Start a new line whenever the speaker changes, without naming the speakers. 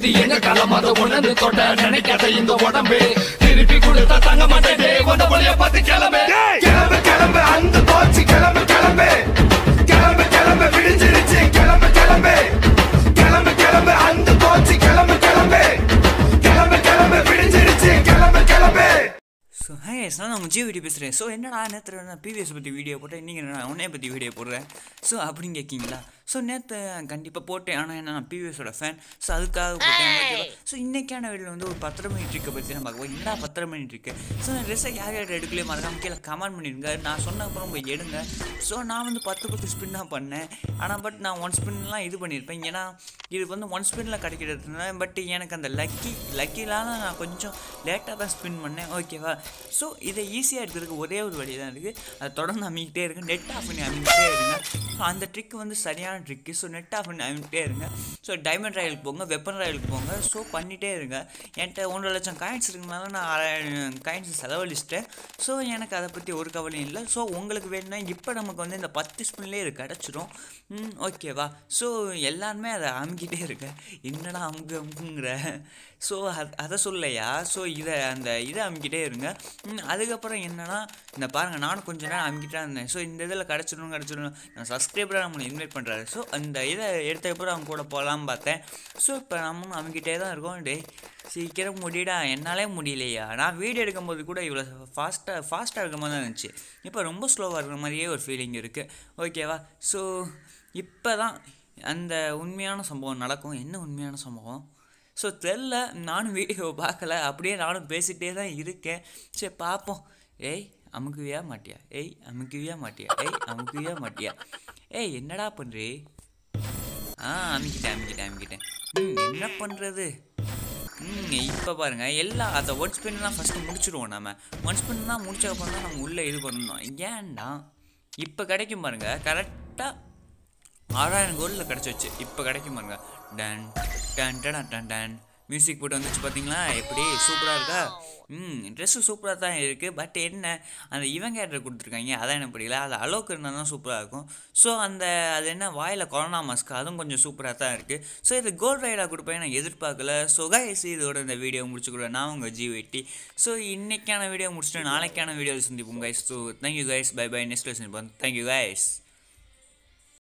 இது எங்க களம் அதை உணர்ந்து தொட்ட நினைக்காத இந்த உடம்பு திருப்பி கொடுத்தா தங்க மாட்டேன் கொண்ட பொழிய பார்த்து கிளம்பு
கிளம்பு கிளம்பு அந்த தோச்சி கிளம்பு கிளம்பு கிளம்பு கிளம்பு விடிஞ்சிருச்சு கிளம்பு கிளம்பு கிளம்பு கிளம்பு அந்த தோச்சி கிளம்பு கிளம்பு கிளம்பு கிளம்பு விடிஞ்சிருச்சு கிளம்பு கிளம்பு
ஸோ ஹே நான் உங்கள் ஜி வீடியோ பேசுகிறேன் ஸோ என்னடா நேற்று நான் பிவிஎஸ் பற்றி வீடியோ போட்டேன் நீங்கள் நான் உன்னைய பற்றி வீடியோ போடுறேன் ஸோ அப்படின்னு கேட்கிங்களா ஸோ நேற்று கண்டிப்பாக போட்டேன் ஆனால் என்ன நான் பிவிஎஸோட ஃபேன் ஸோ அதுக்காக போட்டேன் ஸோ இன்றைக்கான வீடியோ வந்து ஒரு பத்தரை மணி ட்ரிக்கை பற்றி நான் பார்க்குவோம் என்னடா பத்தரை மணி ட்ரிக்கு ஸோ நான் ட்ரெஸ்ஸை யார் யார் எடுக்கலையே மறக்காம கீழே கமெண்ட் பண்ணிடுங்க நான் சொன்ன அப்புறம் போய் எடுங்க ஸோ நான் வந்து பத்து பத்து ஸ்பின் தான் பண்ணேன் ஆனால் பட் நான் ஒன் ஸ்பின்லாம் இது பண்ணியிருப்பேன் ஏன்னா இது வந்து ஒன் ஸ்பின்னில் கிடைக்கிறதுனால பட் எனக்கு அந்த லக்கி லக்கிலான நான் கொஞ்சம் லேட்டாக தான் ஸ்பின் பண்ணேன் ஓகேவா ஸோ இதை ஈஸியாக எடுக்கிறதுக்கு ஒரே ஒரு வழி தான் இருக்குது அதை தொடர்ந்து அமைக்கிட்டே இருக்கு நெட் ஆஃப் பண்ணி அமைக்கிட்டே இருங்க ஸோ அந்த ட்ரிக் வந்து சரியான ட்ரிக்கு ஸோ நெட் ஆஃப் பண்ணி அமைக்கிட்டே இருங்க ஸோ டைமண்ட் ராயலுக்கு போங்க வெப்பன் ராயலுக்கு போங்க ஸோ பண்ணிகிட்டே இருங்க என்கிட்ட ஒன்றரை லட்சம் காயின்ஸ் இருக்கனால நான் காயின்ஸ் செலவழிச்சிட்டேன் ஸோ எனக்கு அதை பற்றி ஒரு கவலையும் இல்லை ஸோ உங்களுக்கு வேணும்னா இப்போ நமக்கு வந்து இந்த பத்து ஸ்பின்லேயே இது கிடச்சிரும் ம், ஓகேவா ஸோ எல்லாருமே அதை அமுக்கிட்டே இருக்க என்னடா அமுக்கு அமுக்குங்கிற ஸோ அது அதை சொல்லையா ஸோ இதை அந்த இதை அமுக்கிட்டே இருங்க ம், அதுக்கப்புறம் என்னன்னா இந்த பாருங்கள் நானும் கொஞ்ச நேரம் அமுக்கிட்டே இருந்தேன் ஸோ இந்த இதில் கிடச்சிடும் கிடச்சிடும் நான் சப்ஸ்கிரைபராக நம்மளை இன்வைட் பண்ணுறாரு ஸோ அந்த இதை எடுத்ததுக்கப்புறம் அவங்க கூட போகலான்னு பார்த்தேன் ஸோ இப்போ நம்மளும் அமுக்கிட்டே தான் இருக்கோம் டே சீக்கிரம் முடியடா என்னாலே முடியலையா நான் வீடியோ எடுக்கும்போது கூட இவ்வளோ ஃபாஸ்ட்டாக ஃபாஸ்ட்டாக இருக்க மாதிரி தான் இருந்துச்சு இப்போ ரொம்ப ஸ்லோவாக இருக்கிற மாதிரியே ஒரு ஃபீலிங் இருக்குது ஓகேவா ஸோ இப்போ தான் அந்த உண்மையான சம்பவம் நடக்கும் என்ன உண்மையான சம்பவம் ஸோ தெரில நானும் வீடியோ பார்க்கல அப்படியே நானும் பேசிகிட்டே தான் இருக்கேன் சரி பார்ப்போம் ஏய் அமுக்குவியா மாட்டியா ஏய் அமுக்குவியா மாட்டியா ஏய் அமுக்குவியா மாட்டியா ஏய் என்னடா பண்ணுறே ஆ அமுக்கிட்டேன் அமுக்கிட்டேன் அமுக்கிட்டேன் ம் என்ன பண்ணுறது ம் இப்போ பாருங்கள் எல்லா அந்த ஒன் ஸ்பின்லாம் ஃபஸ்ட்டு முடிச்சிடுவோம் நம்ம ஒன் ஸ்பின்லாம் முடிச்சக்கப்புறம் தான் நம்ம உள்ளே இது பண்ணணும் ஏன்டா இப்போ கிடைக்கும் பாருங்க கரெக்டாக ஆறாயிரம் கோல்டில் கிடச்சி வச்சு இப்போ கிடைக்கும் பாருங்க டன் டன் டன் டன் டன் மியூசிக் போட்டு வந்துச்சு பார்த்தீங்களா எப்படி சூப்பராக இருக்கா ம் ட்ரெஸ்ஸு சூப்பராக தான் இருக்குது பட் என்ன அந்த இவன் கேரக்டர் கொடுத்துருக்காங்க அதான் எனக்கு பிடிக்கல அது அளவுக்கு இருந்தால் தான் சூப்பராக இருக்கும் ஸோ அந்த அது என்ன வாயில் கொரோனா மாஸ்க் அதுவும் கொஞ்சம் சூப்பராக தான் இருக்குது ஸோ இது கோல்ட் ரைடாக கொடுப்பேன் நான் எதிர்பார்க்கல ஸோ கைஸ் இதோட இந்த வீடியோ முடிச்சுக்கிறேன் நான் உங்கள் ஜிவிடி ஸோ இன்னைக்கான வீடியோ முடிச்சுட்டு நாளைக்கான வீடியோ சந்திப்போம் guys so thank you guys bye bye next lesson thank you guys